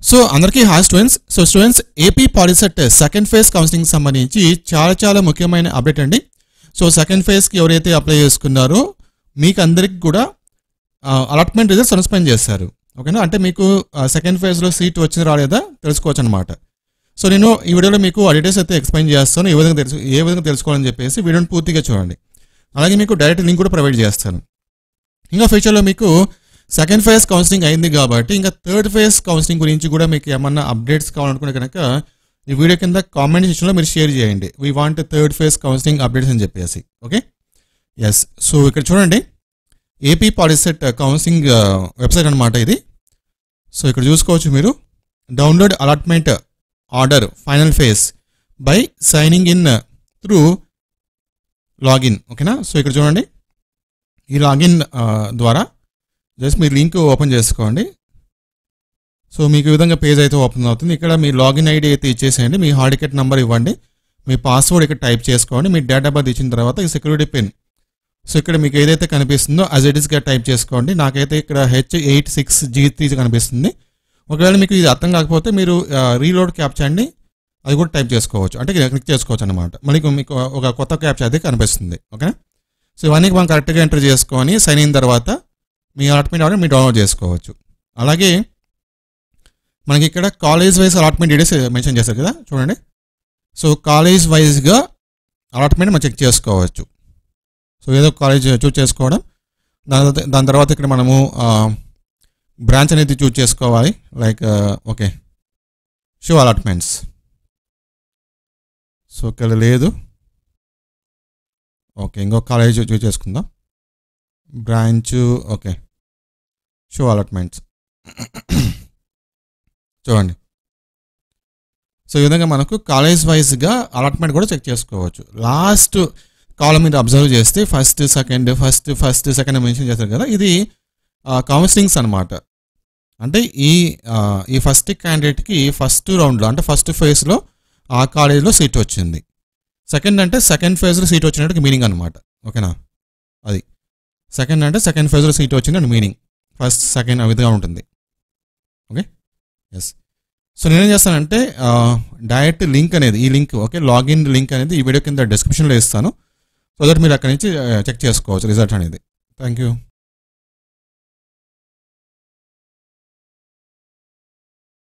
so అందరికీ hi students so students AP POLYCET second phase counselling సంబంధించి చాలా చాలా ముఖ్యమైన అప్డేట్ అండి సో సెకండ్ ఫేజ్కి ఎవరైతే అప్లై చేసుకున్నారో మీకు అందరికి కూడా అలాట్మెంట్ రిజల్ట్స్ సస్పెండ్ చేశారు ఓకేనా అంటే మీకు సెకండ్ ఫేజ్లో సీట్ వచ్చింది రాలేదా తెలుసుకోవచ్చు అనమాట సో నేను ఈ వీడియోలో మీకు ఆ డీటెయిల్స్ అయితే ఎక్స్ప్లెయిన్ చేస్తాను ఏ విధంగా తెలుసు ఏ విధంగా తెలుసుకోవాలని చెప్పేసి వీడియోని పూర్తిగా చూడండి అలాగే మీకు డైరెక్ట్ లింక్ కూడా ప్రొవైడ్ చేస్తాను ఇంకా ఫ్యూచర్లో మీకు సెకండ్ ఫేజ్ కౌన్సిలింగ్ అయింది కాబట్టి ఇంకా థర్డ్ ఫేజ్ కౌన్సిలింగ్ గురించి కూడా మీకు ఏమన్నా అప్డేట్స్ కావాలనుకునే కనుక ఈ వీడియో కింద కామెంట్ సెక్షన్లో మీరు షేర్ చేయండి we want third phase counselling updates అని చెప్పేసి ఓకే ఎస్ సో ఇక్కడ చూడండి ఏపీ పాలిసెట్ కౌన్సిలింగ్ వెబ్సైట్ అనమాట ఇది సో ఇక్కడ చూసుకోవచ్చు మీరు download allotment order final phase by signing in through login ఓకేనా సో ఇక్కడ చూడండి ఈ లాగిన్ ద్వారా జస్ట్ మీరు లింక్ ఓపెన్ చేసుకోండి సో మీకు ఈ విధంగా పేజ్ అయితే ఓపెన్ అవుతుంది ఇక్కడ మీ లాగిన్ ఐడి అయితే ఇచ్చేసేయండి మీ హాల్ టికెట్ నెంబర్ ఇవ్వండి మీ పాస్వర్డ్ ఇక్కడ టైప్ చేసుకోండి మీ డేట్ ఆఫ్ బర్త్ ఇచ్చిన తర్వాత ఈ సెక్యూరిటీ పిన్ సో ఇక్కడ మీకు ఏదైతే కనిపిస్తుందో అజ్ ఇట్ ఇస్గా టైప్ చేసుకోండి నాకైతే ఇక్కడ H eight six G three కనిపిస్తుంది ఒకవేళ మీకు ఇది అర్థం కాకపోతే మీరు రీలోడ్ క్యాప్చా అండి అది కూడా టైప్ చేసుకోవచ్చు అంటే క్లిక్ చేసుకోవచ్చు అనమాట మళ్ళీ మీకు ఒక కొత్త క్యాప్చా అయితే కనిపిస్తుంది ఓకేనా సో ఇవన్నీ మనం కరెక్ట్గా ఎంటర్ చేసుకొని సైన్ అయిన తర్వాత మీ అలాట్మెంట్ ఆర్డర్ మీరు డౌన్లోడ్ చేసుకోవచ్చు అలాగే మనకి ఇక్కడ college wise allotment details mention చేస్తారు కదా చూడండి సో కాలేజ్ వైజ్గా అలాట్మెంట్ మనం చెక్ చేసుకోవచ్చు సో ఏదో కాలేజ్ చూస్ చేసుకోవడం దాని దాని తర్వాత ఇక్కడ మనము బ్రాంచ్ అనేది చూస్ చేసుకోవాలి like okay show allotments so ఇక్కడ లేదు ఓకే ఇంకో కాలేజ్ చూస్ చేసుకుందాం బ్రాంచ్ ఓకే షో అలాట్మెంట్స్ చూడండి సో ఈ విధంగా మనకు కాలేజ్ వైజ్గా అలాట్మెంట్ కూడా చెక్ చేసుకోవచ్చు లాస్ట్ కాలం మీరు అబ్జర్వ్ చేస్తే first second first first second mention చేస్తారు కదా ఇది కౌన్సిలింగ్స్ అనమాట అంటే ఈ ఈ ఫస్ట్ క్యాండిడేట్కి ఫస్ట్ రౌండ్లో అంటే ఫస్ట్ ఫేజ్లో ఆ కాలేజ్లో సీట్ వచ్చింది సెకండ్ అంటే సెకండ్ ఫేజ్లో సీట్ వచ్చినట్టు మీనింగ్ అనమాట ఓకేనా అది సెకండ్ అంటే సెకండ్ ఫేజ్లో సీట్ వచ్చింది అండ్ మీనింగ్ ఫస్ట్ సెకండ్ ఆ విధంగా ఉంటుంది ఓకే ఎస్ సో నేనేం చేస్తానంటే డైరెక్ట్ లింక్ అనేది ఈ లింక్ ఓకే లాగిన్ లింక్ అనేది ఈ వీడియో కింద డిస్క్రిప్షన్లో ఇస్తాను సో దట్ మీరు అక్కడి నుంచి చెక్ చేసుకోవచ్చు రిజల్ట్ అనేది థ్యాంక్ యూ